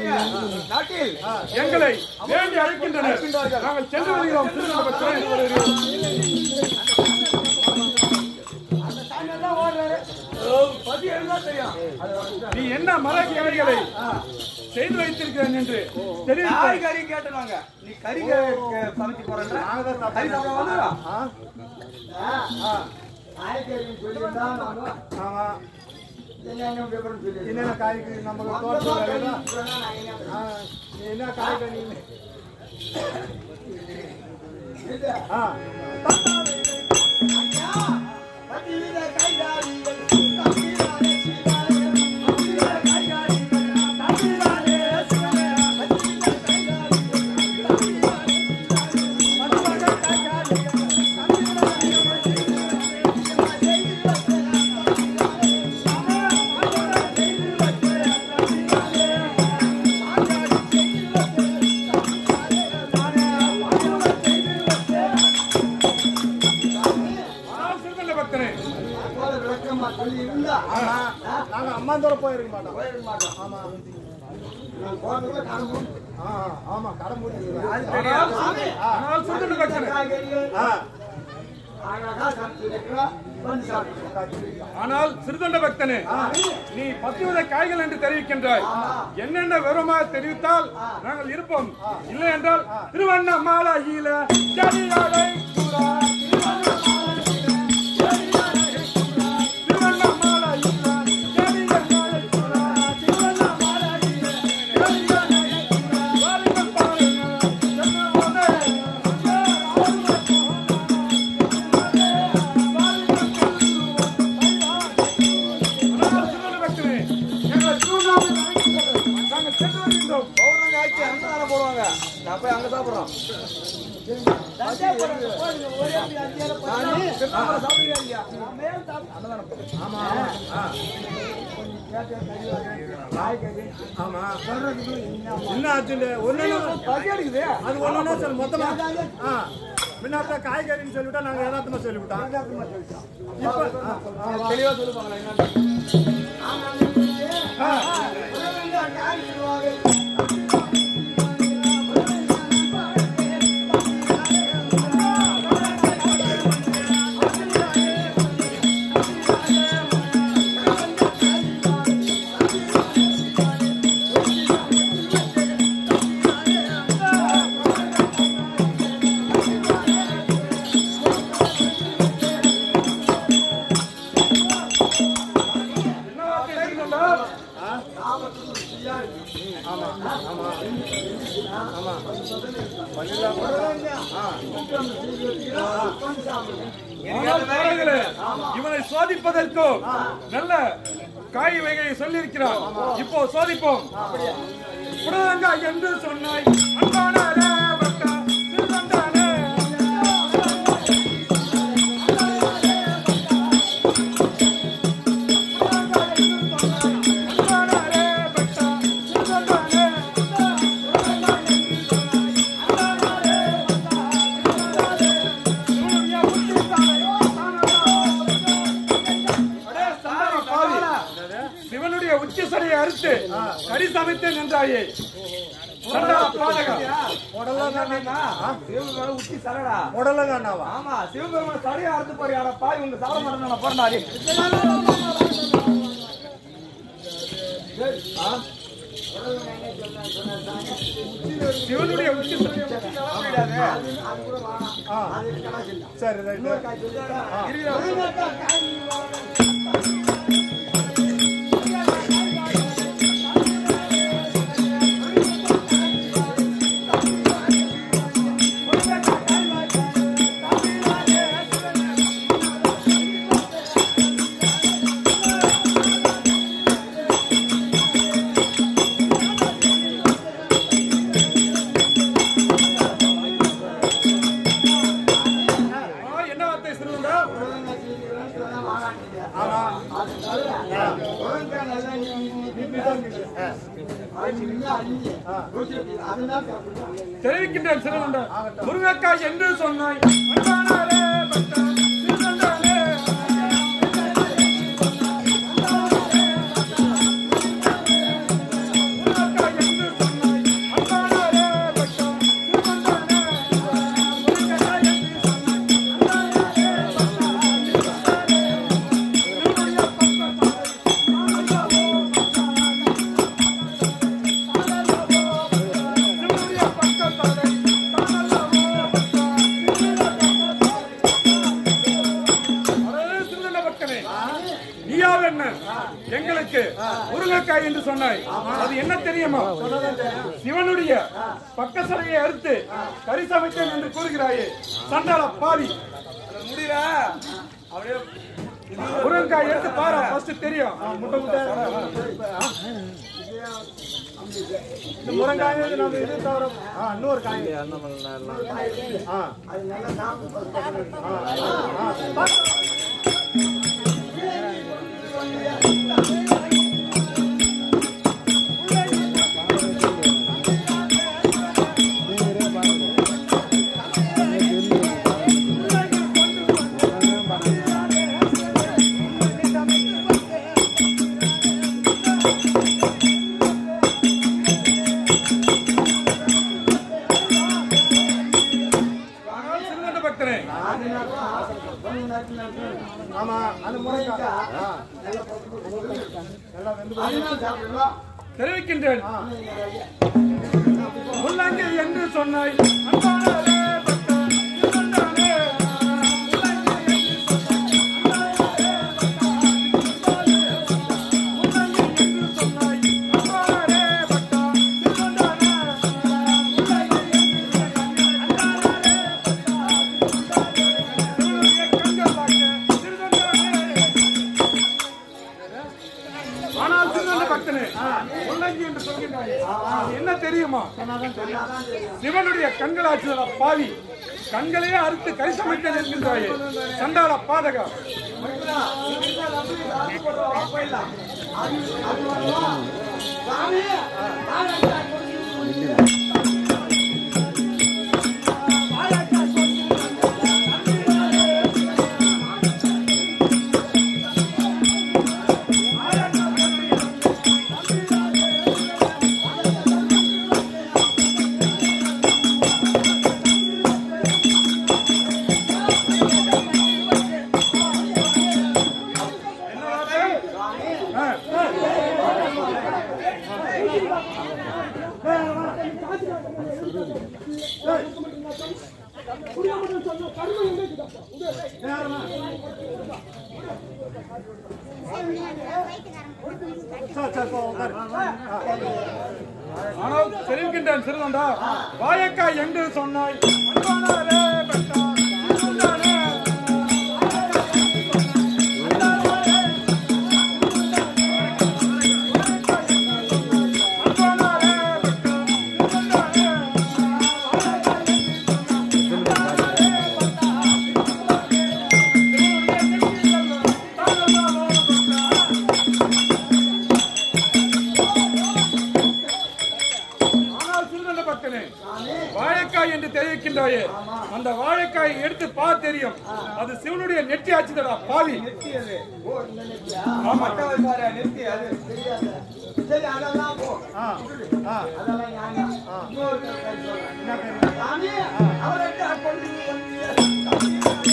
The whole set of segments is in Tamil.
நாட்டில் எங்களை வேண்டி அழைக்கின்றனர் நாங்கள் சென்று வருகிறோம் திருநெல்வேலி வருகிறோம் பதி எல்லாம் தெரியும் நீ என்ன மரக்கிளைகளை செய்து வைத்திருக்கிறேன் என்று தெரிவித்தாய் காய் கறி கேட்டுனாங்க நீ கறி க- க- சமைச்சு போறேன்னா கறி சாப்பிட வந்துடா ஆமா என்னென்ன காய்கறி நம்ம தோட்டத்தில் ஆ, என்ன காய்கறி ஆ ஆனால் சிறுதண்ட பக்தனே நாங்க அம்மாந்தோட போயிருக்க மாட்டோம் ஆமா ஆ, ஆமா கடை மூடி ஆனால் ஆனால் சிறுதண்ட பக்தனே ஆனால் சிறுதண்ட பக்தனே நீ பத்துவித காய்கள் என்று தெரிவிக்கின்றாய் என்னென்ன விவரமாக தெரிவித்தால் நாங்கள் இருப்போம் இல்லை என்றால் திருவண்ணாமலையில செடிகளை கூறா, திருவண்ணாமலையில செடிகளை கூறா, திருவண்ணாமலையில செடிகளை கூறா, வாருங்கள் பாருங்கள், சென்னவனே, ஆனால் சிறுதண்ட பக்தனே, எங்கள் திருவண்ணாமலை நாங்கள் சென்று வருகின்றோம் பௌர்ணமி ஆச்சு அன்னதானம் போடுவாங்க நான் போய் அங்க சாப்பிடுறோம் நானு திருவண்ணாமலை சாப்பிடுறியா இல்லையா? அன்னதானம் போடு. ஆமா என்ன ஆச்சு ஒண்ணு பசி எடுக்குது. அது ஒண்ணு சொல்லு மொத்தமா ஆ முன்னாடி காய்கறின்னு சொல்லிவிட்டா நாங்க யதார்த்தமா சொல்லிவிட்டோம் இப்ப ஆ, ஆ, வா. தெளிவா சொல்லுவாங்களா என்னன்னு என்ன வார்த்தை தெரிவிக்கின்றார்? ஆனால் பாருங்களே, இவனை சோதிப்பதற்கும் நல்ல காய் வகையை சொல்லியிருக்கிறான் இப்போ சோதிப்போம் புடலங்கா என்று சொன்னாய் அன்பான ரேவட்டா, சிறுதண்டானே. அன்பான ரேவட்டா, சிறுதண்டானே. சூரிய புத்திசாலி, அடே சந்தான பாவி. சிவனுடைய உச்சி சடையை அறுத்து கறி சமைத்தேன் என்றாயே சண்டாள பாதகா. உடலா சிவபெருமான உச்சி சரடா உடலங்காண்டாவா ஆமா சிவபெருமான சடையை அறுத்து பாரு யாரா பாய் உங்க சாப்பிட மாட்டேன் நான் போறேன் சிவனுடைய உச்சி சடையை சரி ரைட்டு ஆ, என்ன வார்த்தை சிறுவண்டா தெரிவிக்கின்றேன் சிறுவண்டா முருங்கக்காய் என்று சொன்னாய் அன்பானாரே பக்தா, சிறுவண்டானே. முருங்கக்காய் என்று எங்களுக்கு முருங்கைக்காய் என்று சொன்னாய் அது என்ன தெரியுமா சிவனுடைய பக்க சரையை அறுத்து கறி சமைத்தேன் என்று கூறுகிறாயே சண்டாள பாவி அது முடியல அப்படியே முருங்கைக்காய் எடுத்து பாரு ஃபர்ஸ்ட் தெரியும் முட்டை முட்டை ஆ. இந்த முருங்காய் நம்ம இது தவிர ஆ இன்னொரு காய் ஆ ஆ, ஆ, ஆ. ஆனால் சிறுகண்ட பக்தனே ஆமா அந்த முருங்காய் ஆ. எல்லாம் வெந்து தெரிவிக்கின்றேன் முள்ளங்கி என்று சொன்னாய் அன்பானவரே, பக்தா, திருவந்தானே. முள்ளங்கி என்று சொன்னாய், அன்பானவரே, பக்தா, திருவந்தானே. திருவந்தானே, கண்கள் பார்க்க, திருவந்தானே. ஆனால் திருநெல்லை பக்தனே முள்ளங்கி என்று சொல்கின்றாயே அது என்ன தெரியுமா சிவனுடைய கண்களாச்சுதா பாவி கண்களையே அறுத்து கை சமைத்தல் என்கின்றாயே சண்டாள பாதகா ஆ. சரி சரி போ உட்காரு ஆ. ஆனால் தெரிவிக்கின்றேன் சிறுவண்டா வாயக்காய் என்று சொன்னாய் அன்பானவரே, பக்தா, திருவந்தானே. அன்பானவரே, பக்தா, திருவந்தானே. ஆனால் சிறுகண்ட பக்தனே வாழைக்காய் என்று தெரிவிக்கின்றாயே அந்த வாழைக்காயை எடுத்து பா தெரியும் அது சிவனுடைய நெற்றி ஆச்சுதடா பாவி ஆமா நிறுத்தி அது சரி அதெல்லாம் போ ஆ ஆ அதெல்லாம் ஞானம். இன்னொரு பேர் சொல்றேன். என்ன பேரு சாமி, அவர்கிட்ட கொண்டு வந்து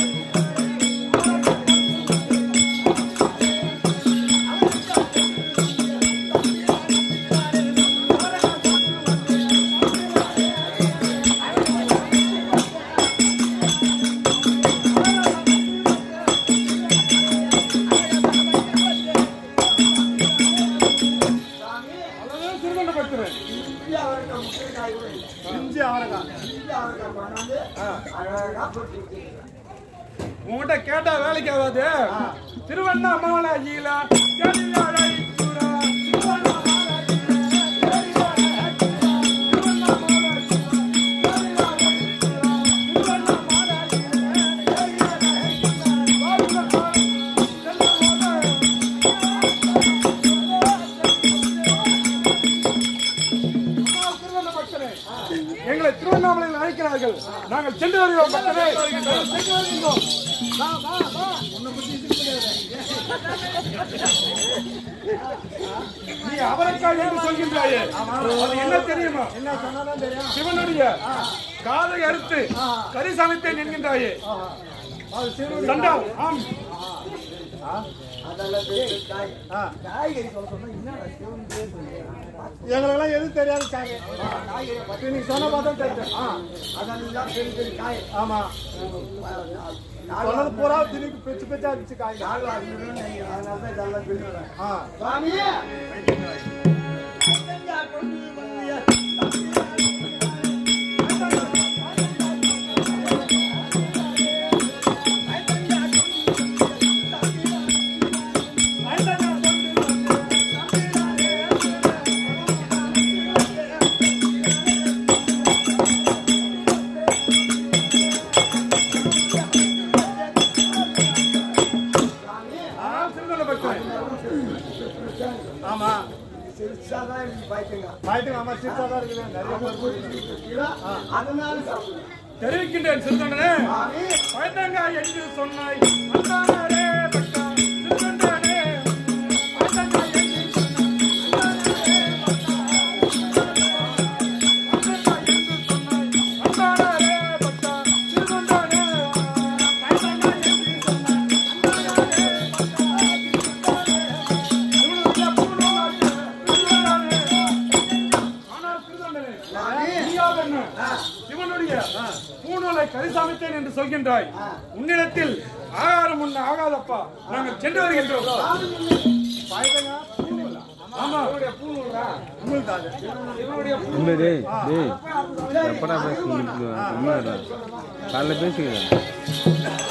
அதுதான் சிறுகண்ட பக்தனே இந்தியா அவர்கிட்ட முக்கிய காய் கூட இல்லை. இஞ்சி அவரைக்காய் இந்தியா அவர்கிட்ட கொண்டாந்து அழகா போட்டு வச்சிருக்கேன். உன்கிட்ட கேட்டா வேலைக்கு ஆகாது திருவண்ணாமலையில எழிலழை புறா, எங்களை திருவண்ணாமலையில் அழைக்கிறார்கள் நாங்கள் சென்று வருகிறோம் பக்தரே. சென்று வருகின்றோம் வா, வா, வா. உன்னை பத்தி இது கிடையாது. நீ அவரைக்காய் என்று சொல்கின்றாயே அது என்ன தெரியுமா என்ன சொன்னாதான் தெரியும் சிவனுடைய காதை அறுத்து கறி சமைத்தேன் என்கின்றாயே ஆஹா. அது சிறு சண்டால் ஆம் அதெல்லாம் பேரு காய். ஆ காய்கறி சொல்ல சொன்னா என்னடா சிவன் பேர் சொல்றீங்க? எங்களுக்கெல்லாம் எதுவும் தெரியாது சாமி இப்ப நீங்க சொன்ன பார்த்தா தெரியும் ஆ அதெல்லாம் பெரிய பெரிய காய் ஆமா சொன்னது பூரா திருப்பி பிச்சு பிச்சா அடிச்சு காய்ங்க நாலு வாங்கிக்கணும்னு நினைக்கிறேன். அதனால தான் இதெல்லாம் சொல்லிடுறேன். ஆ சுவாமி ஆனால் சிறுதொண்ட பக்தனே ஆமா சிரிச்சாதான் எனக்கு பயக்குங்க. பாயிட்டு ஆமா சீட்டா தான் இருக்குது நிறைய பேர் போயிட்டு கீழே, அதனால சாப்பிடுவேன். தெரிவிக்கின்றேன் சிறுதொண்டனே சுவாமி பயத்தங்காய் என்று சொன்னாய் அந்தானே பக்தா சிறுதொண்டனே பயத்தங்காய் என்று சிவனுடைய பூணூலை கரிசாமித்தேன் என்று சொல்கின்றாய் உன்னிடத்தில் ஆகாரம் உண்ண ஆகாதப்பா நாங்கள் சென்று வருகின்றோம் ஆமா உங்களுக்கு அது இல்லை டேய் டேய் எப்படா பேசுறது உண்மைடா காலைல பேசிக்கிறேன்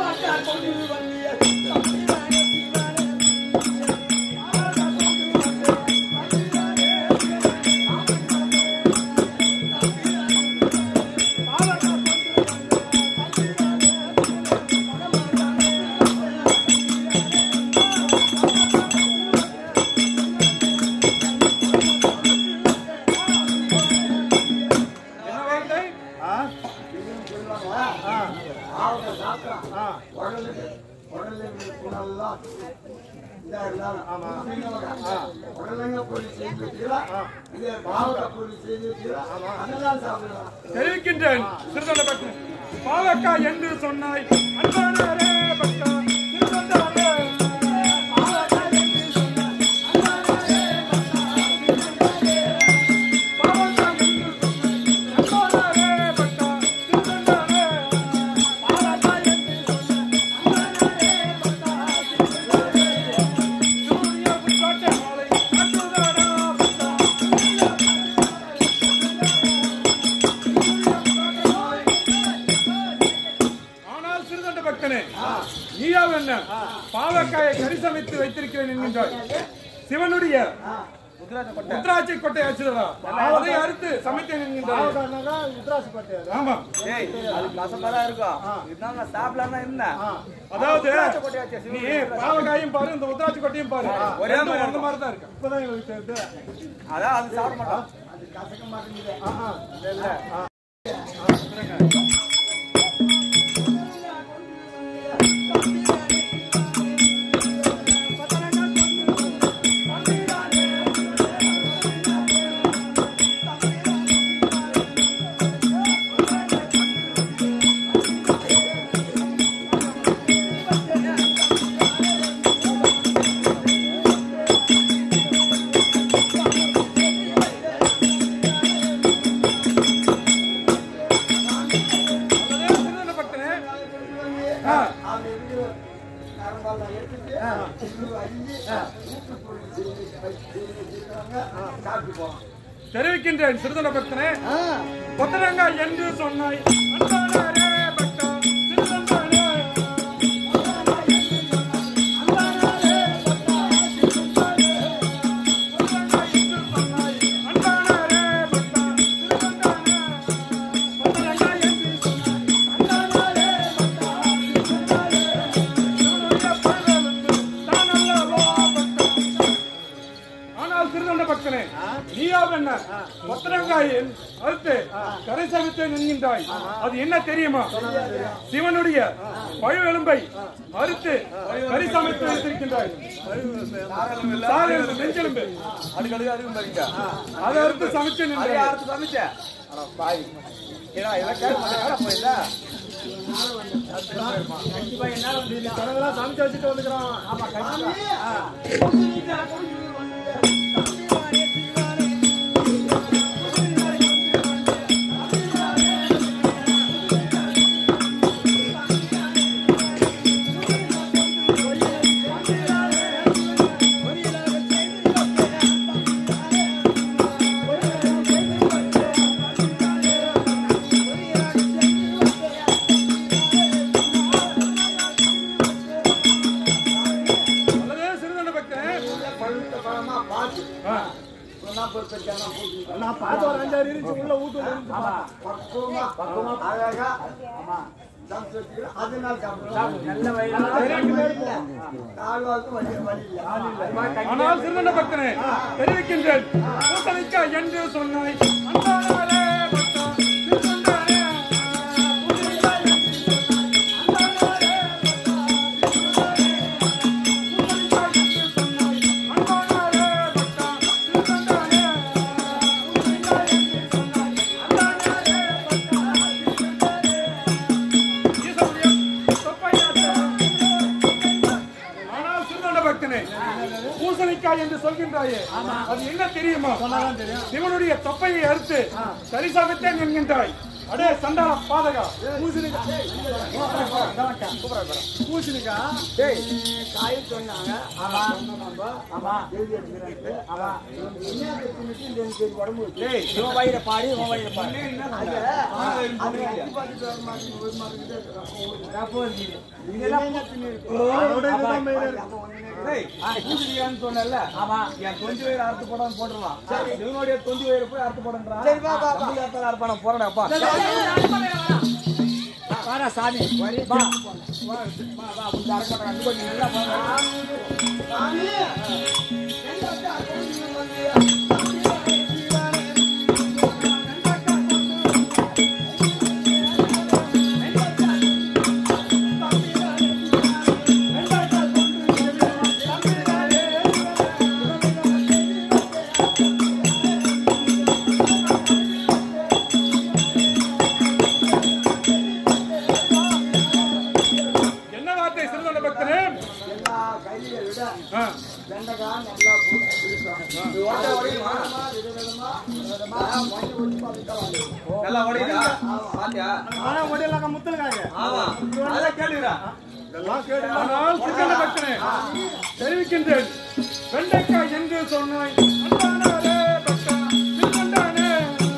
என்ன வார்த்தை ஆ சொல்லுவாங்க ஆ ஆவத்தை சாப்பிட்டான் ஆ உடலுக்கு உடலுக்கு குணம்லாம் இதா இருந்தாலும் ஆமா. ஆ. உடலங்க பொருள் செய்து வச்சுக்கிறா இது பாவத்தை பொருள் செய்து வச்சுக்கிறா அதெல்லாம் சாப்பிடலாம் தெரிவிக்கின்றேன் சிறுதொண்ட பக்தன் பாவக்காய் என்று சொன்னாய் அன்பானவரே பக்தா சிறுதொண்டரே பாவக்காய் என்று சொன்னாய் அன்பானவரே பக்தா சிறுதொண்டரே பாவக்காய் என்று சொன்னாய் அன்பானவரே பக்தா சிறுதொண்டரே பாவக்காய் என்று சொன்னாய் அன்பானவரே பக்தா சிறுதொண்டரே சூரிய புத்தாட்ட மாலை அற்புதரா பக்தா ஆனால் சிறுதண்ட பக்தனே நீயா என்ன பாவக்காயை கரிசமைத்து வைத்திருக்கிறேன் என்கின்றாய் சிவனுடைய உத்ராட்சை கொட்டை அச்சுதா அதை அறுத்து சமைத்தேன் என்கின்றாய் பாவக்காரனாக்கா உத்ராசி பட்டியாது ஆமா ஏய் அது கசப்பாதான் இருக்கும் இருந்தாங்க சாப்பிடலாம் என்ன அதாவது உத்ராட்சை கொட்டை வச்ச நீ பாவக்காயும் பாரு இந்த உத்ராட்சி கொட்டையும் பாரு ஒரே ரெண்டும் மாதிரி அந்த மாதிரி தான் இருக்கு இப்பதான் எங்களுக்கு தெரியுது அதான் அது சாப்பிட மாட்டோம் அது கசக்க மாட்டேங்குது ஆ ஆ இல்ல அதே சிறுதண்ட பக்தனே ஆ, அது இருக்கிற நரம்பெல்லாம் எடுத்துட்டு இது அள்ளி ஊட்டு பொருள் செஞ்சு வச்சு வச்சிருக்காங்க சாப்பிட்டு போவாங்க தெரிவிக்கின்றேன் சிறுதண்ட பக்தனே கொத்தரங்காய் என்று சொன்னாய் அன்பானவரே பக்தா சிறுதண்டனே ஆனால் திருதண்ட பக்தனே நீயா என்ன கொத்தரங்காயில் அறுத்து கரை சமைத்தேன் என்கின்றாய் அது என்ன தெரியுமா சிவனுடைய பழு எலும்பை அறுத்து கறி சமைத்து வைத்திருக்கின்றாய் சாறு எலும்பு, நெஞ்செலும்பு அதுக்கு அதுக்கு அதுக்கும் பாருங்க அதை அறுத்து சமைச்சேன் அது என்றாய். யாருக்கு சமைச்ச அட பாய் ஏடா இதெல்லாம் கேட்க மாட்டேன் போயில கணவெல்லாம் சமைச்சு வச்சுட்டு வந்துக்கிறான் ஆமா கண்டிப்பா பழுத்த பழமா பார்த்து ஆ. சொன்னா பொறுப்பேற்கான போட்டு நான் பார்த்து ஒரு அஞ்சாறு இருந்துச்சு உள்ள வீட்டுல இருந்து பக்குவமா பக்குவமா அழகா சமைச்சு வச்சுக்கிறேன். அதனால சாப்பிடலாம். நல்ல வயிறு கால் வாழ்த்து வலி வலி இல்லை. ஆனால் சிறுவண்ட பக்தனே தெரிவிக்கின்றேன் பூசணிக்காய் என்று சொன்னாய் அந்தானாரே பக்தா, சிறுவண்டாரே. பூசணிக்காய் என்று சொன்னாய், அந்தானாரே பக்தா, சிறுவண்டாரே. பூசணிக்காய் என்று சொன்னாய், அந்தானாரே பக்தா, சிறுவண்டாரே. பூசணிக்காய் என்று சொன்னாய், அந்தானாரே பக்தா, சிறுவண்டாரே. ஈசனுடைய தொப்பையாற்றா. ஆனால் சிறுவண்ட பக்தனே பூசணிக்காய் என்று சொல்கின்றாயே அது என்ன தெரியுமா சிவனுடைய தொப்பையை அறுத்து சரிசாமித்தேன் என்கின்றாய் அடே சண்டாள பாதகா பூசணிக்கா காய் சொன்னாங்க ஆமா நம்ம ஆமா எழுதி எடுக்கிறேன் ஆமா என்ன தின்னுட்டு இந்த எனக்கு உடம்பு வச்சு ஏய் இவன் வயிறை பாடி இவன் வயிறை பாடி அது அது எட்டி பார்த்துட்டு வர மாட்டேங்குது, ஒரு மாட்டேங்குது. அப்போ இருக்குது. இதெல்லாம் என்ன தின்னுருக்கு? அதோட இதுதான் மெயின் இருக்கு அப்ப ஒண்ணுமே ஏய், பூசணிக்கான்னு சொன்னேன்ல? என் தொந்தி வயிறு அறுத்து போடான்னு போட்டுடலாம். இவனுடைய தொந்தி வயிறு போய் அறுத்து போடுன்றான். சரி, வா, வா, வா. கம்பி அறுத்தாலும் அறுப்பானா, போறேன்டாப்பா. வாடா சாமி வா. வா, வா, வா, உள்ள அறுக்க மாட்டாங்க. இன்னும் கொஞ்சம் நல்லா பாருங்க. சாமி, எங்க வந்து அக்கௌண்ட் வந்து என்ன வார்த்தை சிறுவண்ட பக்தனே எல்லா கையில விட ஆ, வெண்டைக்காய் நல்லா போட்டு பிடிப்பாங்க. இது ஓட்ட உடையுமா? விதவிதமா, விதவிதமா, மண்ணு ஒட்டி பார்த்துட்டா வந்து. நல்லா ஓடிடா. பாத்தியா? ஆனா ஒடியலாக்க முத்தலுக்காக ஆமா. அதெல்லாம் கேளுடா. இதெல்லாம் கேடு ஆனால் சிறுவண்ட பக்தனே தெரிவிக்கின்றேன் வெண்டைக்காய் என்று சொன்னாய் அந்தானாரே பக்தா, சிறுவண்டானே.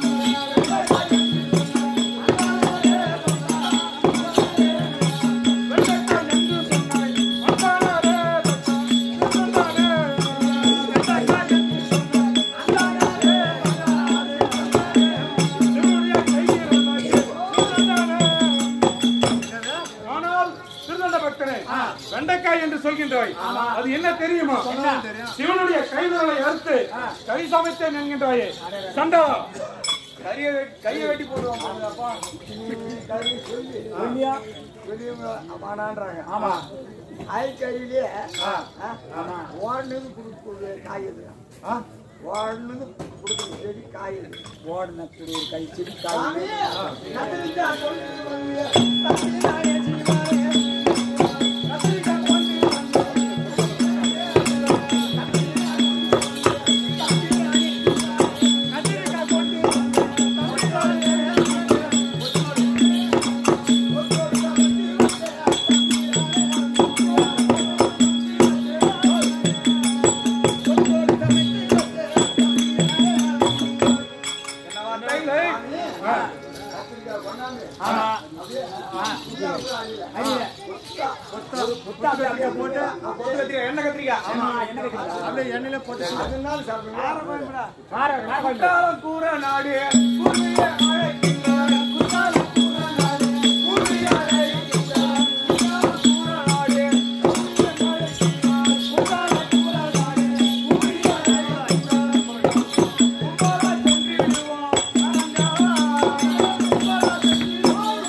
வெண்டைக்காய் என்று சொன்னாய் அந்தானாரே பக்தா, சிறுவண்டானே. வெண்டைக்காய் என்று சொன்னாய் அந்தானாரே பக்தா, சிறுவனுடைய கையிறந்தாய் சிறுவண்டானே. ஆனால் திருநண்ட பக்தனே வெண்டைக்காய் என்று சொல்கின்றாய் அது என்ன தெரியுமா சிவனுடைய கைவிரலை அறுத்து கை சமைத்தேன் என்கின்றாயே சண்டா கையை வெட்டி- கையை வெட்டி போடுவோம் பாருங்கப்பா. கறி சொல்லி இல்லையா? பெரியவங்க வேணான்றாங்க. ஆய்க்கறியிலே, ஆ, ஓடுனது கொடுக்கக்கூடிய காய் இது. ஓடுனது கொடுக்குற செடி காய் இது. ஓடுன குடி ஒரு கை செடி சாமி, காய் கத்திரிக்காய் கொண்டு வந்து, கத்திரிக்காயை சீவாரே. கத்திரிக்காய் கொண்டு வந்து, கத்திரிக்காய் கொண்டு வந்து, கத்திரிக்காய் கொண்டாந்து, ஆமா அடியில, அப்படியே போட்டு கொத்து கத்திரிக்காய் எண்ணெய் கத்திரிக்காய் ஆமா எண்ணெய் கத்திரிக்காய் அப்படியே எண்ணெயில போட்டு அதனால சாப்பிடுங்க. வார வார குற்றாலம் கூற நாடு கூறிய அழைக்கின்றார் குற்றாலம் கூற நாடு கூறிய அழைக்கின்றார் குற்றாலம் கூற நாடு குற்றாலம் கூற நாடு கூறிய அழைக்கின்றார் கும்பலா சென்று விடுவோம் கும்பலா சென்று விடுவோம்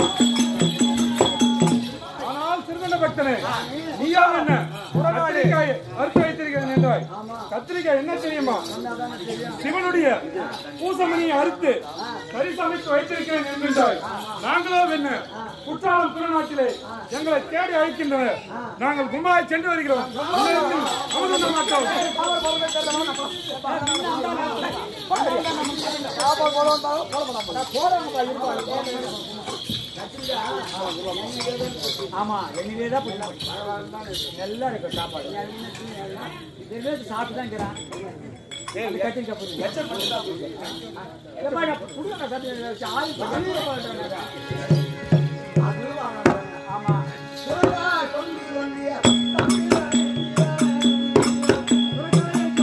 ஆனால் சிறுவண்ட பக்தனே நீயா என்ன கத்திரிக்காய் அறுத்து வைத்திருக்கிறேன் என்றாய் கத்திரிக்காய் என்ன தெரியுமா சிவனுடைய பூசமணியை அறுத்து பரிசமைத்து வைத்திருக்கிறேன் என்கின்றாய் நாங்களோ என்ன குற்றாலம் திருநாட்டிலே எங்களை தேடி அழைக்கின்றனர் நாங்கள் கும்பலாய் சென்று வருகிறோம் இல்லையெனில் அமர்ந்த மாட்டோம் ஆமா எண்ணிலே தான் போயிடலாம் நல்லா இருக்கும் சாப்பாடு இதுவே சாப்பிட்டு தான் இருக்கிறான் கத்திரிக்காய் புரியுது எப்பா நான் புடுங்க கத்திரிக்காய் ஆள் பண்ணுறேன் ஆமா கத்திரிக்காய் கொண்டு வந்து,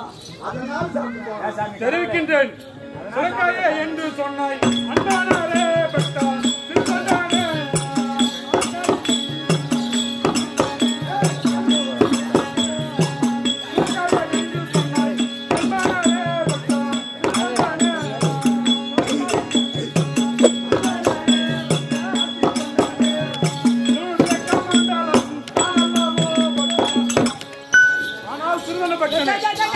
அதனால சாப்பிட்டு போகணும் சாமி தெரிவிக்கின்றேன் சுரக்காயே என்று சொன்னாய் அண்ணானே பெற்றான் திருப்பந்தானே சுரக்காயே என்று சொன்னாய் அண்ணானே பெற்றான் திருப்பந்தானே ஆனால் சிறுவன பக்தனே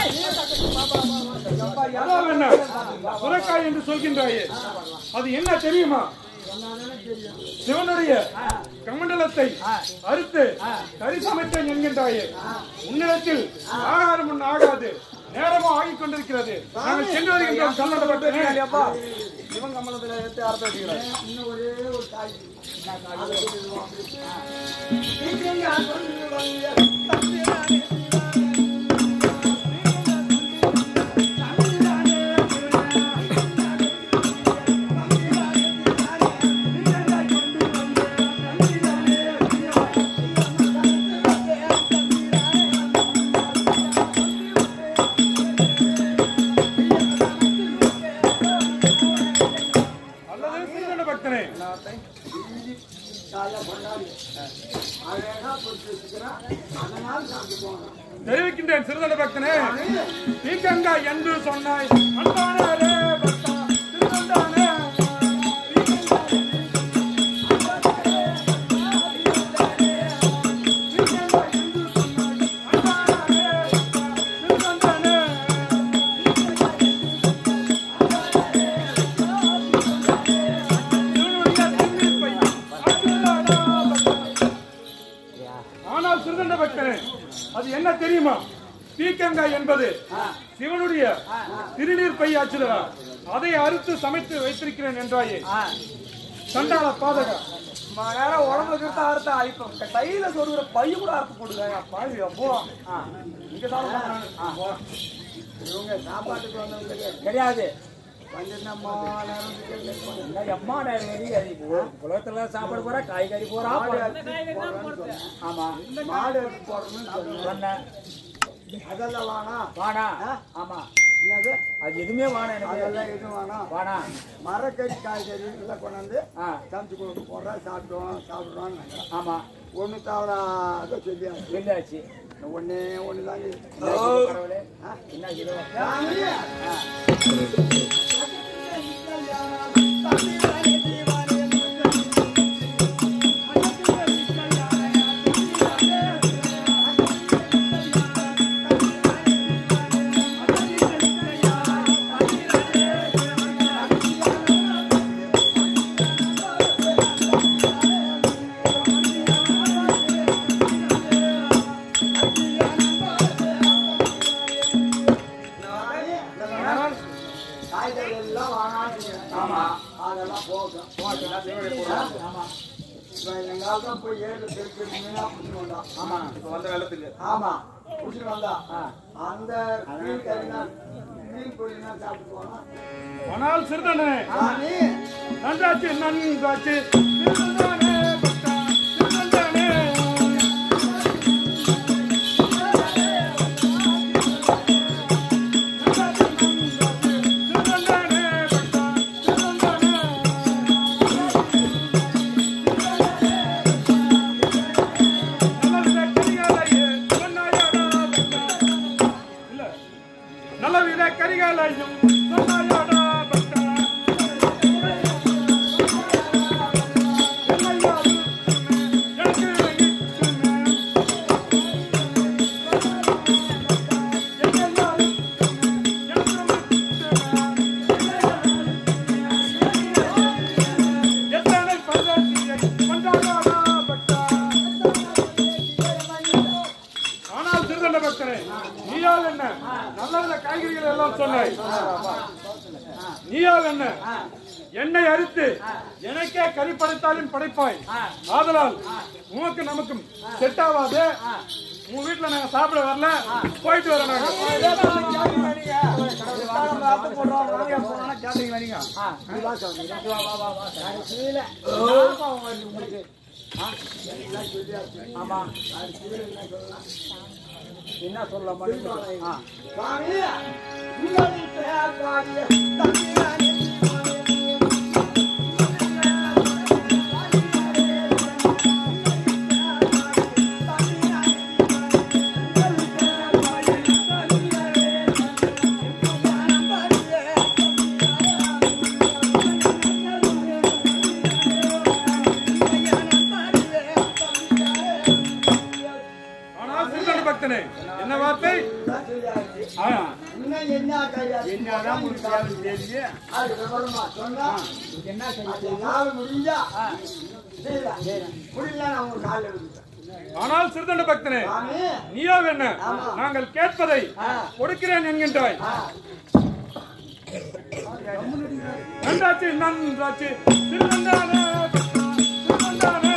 அதாவது என்ன சுரக்காய் என்று சொல்கின்றாயே அது என்ன தெரியுமா சிவனுடைய கமண்டலத்தை அறுத்து கறி சமைத்தேன் என்கின்றாயே உன்னிடத்தில் ஆகாரம் ஒன்று ஆகாது நேரமும் ஆகிக் கொண்டிருக்கிறது நாங்கள் சென்று வருகின்றோம் கல்லடப்பட்டேன் சிவன் கமலத்துல எடுத்து அர்த்தம் வச்சுக்கிறார் இன்னும் ஒரே ஒரு காய் அதை சொல்லிடுவோம். நீங்க சொல்லுவாங்க, தம்பிதானே, அல்லது சிறுவன பக்தனே தாயா கொண்டாடி அழகா பொறுத்து வச்சுக்கிறேன் அதனால சாப்பிட்டு போகணும் தெரிவிக்கின்றேன் சிறுதன பக்தனே தீக்கங்கா என்று சொன்னாய் அன்பானே பக்தா திருவந்தானே ஆனால் சிறுதண்ட பக்தனே அது என்ன தெரியுமா பீக்கங்காய் என்பது சிவனுடைய திருநீர் பை ஆச்சுதா அதை அறுத்து சமைத்து வைத்திருக்கிறேன் என்றாயே சண்டாள பாதகா நேரா உடம்புல கிட்ட அறுத்த அழிப்போம் கையில சொல்லுற பைய கூட அறுத்து போட்டுருக்காங்க பாவி அப்போ இங்க சாப்பிட இவங்க சாப்பாட்டுக்கு வந்தவங்க கிடையாது பன்னெண்டம்மா நேரம் கேட்டு இந்த எம்மா நேரம் அது உலகத்துல சாப்பாடு போறா காய்கறி போறா ஆமா மாடு எடுத்து போடணும்னு சொன்னேன் சொன்னேன் அதெல்லாம் வேணாம் வாடா ஆமா என்னது அது எதுவுமே வாடா எனக்கு அதெல்லாம் எதுவும் வேணாம் வாடா மரக்கறி காய்கறி எல்லாம் கொண்டாந்து ஆ சமைச்சு கொடுக்க போடுறா சாப்பிட்டோம் சாப்பிட்றோன்னு ஆமா ஒன்று தவறாத சொல்லியாச்சு வெள்ளாச்சு ஒன்னே ஒன்று தாங்க பரவாயில்ல என்ன கிலோ காய்கறி எல்லாம் வாங்காதீங்க ஆமா அதெல்லாம் போகும் ஆமா இப்ப எங்க தான் போய் ஏழு தெருக்கு மீனா பிடிச்சி வந்தோம் ஆமா இப்ப வந்த வெள்ளத்துக்கு ஆமா பிடிச்சி வந்தா அந்த மீன் கறினா மீன் பொரியல்னா சாப்பிட்டு போனா ஆனால் சிறுதண்டனே சாமி நன்றாச்சு நன்றாச்சு திருவந்தானே பக்தா திருவந்தானே திருவந்தானே பக்தா திருவந்தானே நல்ல கரிகாலையும் சொன்னாயாடா பக்தா ஆனால் திருதண்ட பக்தரே நீயால் என்ன நல்ல காய்கறிகள் எல்லாம் சொன்னாய் நீயால் என்ன என்னை அறுத்து எனக்கே கறி படைத்தாலும் படைப்பாய் ஆதலால் உனக்கு நமக்கும் செட் ஆகாது உங்க வீட்டுல நாங்க சாப்பிட வரல போயிட்டு வரோம் நாங்க ஆமா என்ன சொல்ல மாட்டேங்குது ஆ சுவாமி உங்களுக்கு பாடிய தம்பிரானே ஆனால் சிறுதண்ட பக்தனே என்ன வார்த்தை ஆ இன்னும் என்ன கையா என்னதான் உங்களுக்கு தேவை தெரியல அது விவரமா சொன்னா என்ன செய்ய அது நாள் முடிஞ்சா செய்யலாம். முடியல நான் உங்க காலில் விழுந்துட்டேன். ஆனால் சிறுதண்ட பக்தனே சாமி நீயோ என்ன நாங்கள் கேட்பதை கொடுக்கிறேன் என்கின்றாய் நன்றாச்சு நன்றாச்சு திருவந்தானே திருவந்தானே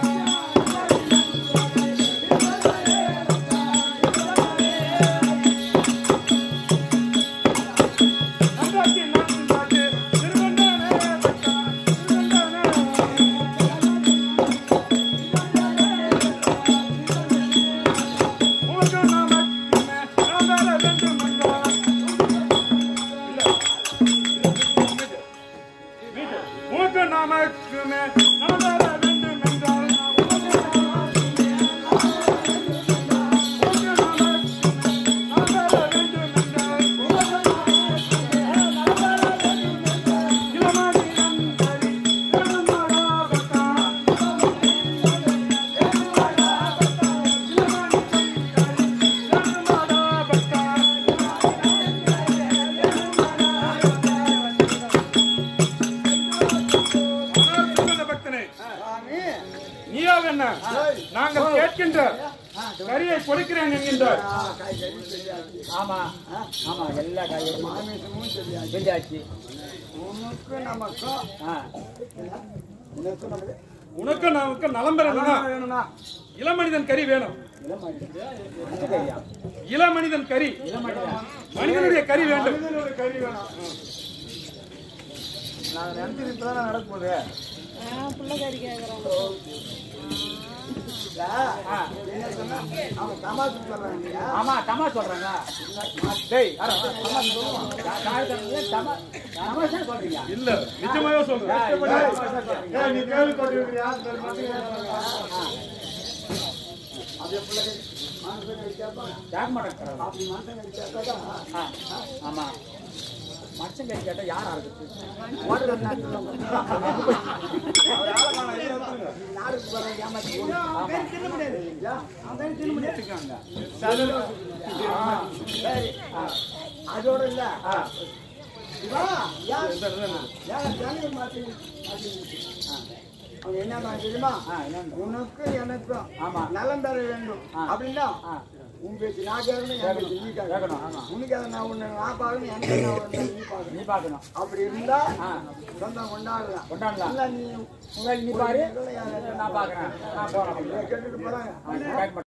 நன்றாச்சு நன்றாச்சு திருவந்தானே திருவந்தானே உனக்கு நாம நாம் வேற வேண்டும் என்றால் உனக்கு நாமக்குமே நாம் வேற வேண்டும் என்றால் உனக்கு நாமக்குமே நாம் வேற வேண்டும் என்றால் இளமாடி நம்பரி இளமாடா பக்கா சாமி நாங்கள் கேட்கின்ற கரியை கொடுக்கிறேன் என்கின்றார் ஆ, கை கறி தெரியாது ஆமா ஆமா எல்லா காயும் மாமிசமும் தெரியாது செஞ்சாச்சு உனக்கு நமக்கும் ஆ உனக்கு நமக்கு உனக்கு நமக்கு நலம் பெறணும்னா வேணும்னா இளமனிதன் கறி வேணும் கையா இளமனிதன் கறி மனிதனுடைய கறி வேண்டும் மனிதனோட கறி வேணும் நான் நினைச்சது இப்பதான் நடக்க போகுது என்ன சொன்னா அவன் தமாசு சொல்றாங்க இல்லையா? ஆமா தமா சொல்றாங்க டேய் யாரா தமா சொல்லுவான் தமா தமாஷா சொல்றீங்க இல்ல நிஜமாவே சொல்றேன் ஏய், நீ கேள்விப்பட்டிருக்கிறியா? சரி, மட்டும் அது எப்படி மனுஷங்க கேட்பாங்க கேட்க மாட்டேங்கிறாங்க அப்படி மனுஷங்க கேட்டாதான் ஆ, ஆமா மச்சங்க கேட்டா யாரா இருக்கு யாருக்கு வர ஏமாத்தி அவன் தின்ன முடியாது அவன் தின்ன முடியாது ஆ, சரி ஆ, அதோட இல்ல இவா, யார் யார் ஜனங்க மாத்தி மாத்தி அவன் என்ன பண்ண தெரியுமா உனக்கு எனக்கும் ஆமா. நலம் பெற வேண்டும் அப்படின்னா ஆ. உன் பேச்சு நான் கேட்கணும் என் பேச்சு நீ கேட்கணும், கேட்கணும் ஆமா. உனக்கு அதை நான் உன்னை நான் பார்க்கணும் எனக்கு நான் உன்னை நீ பார்க்கணும் நீ பாக்கணும் அப்படி இருந்தா ஆ. சொந்தம் கொண்டாடலாம் கொண்டாடலாம். இல்ல நீ உங்க நீ பாரு யாரை நான் பாக்குறேன் நான் போறேன் கேட்டுட்டு போறாங்க கேட்க மாட்டேன்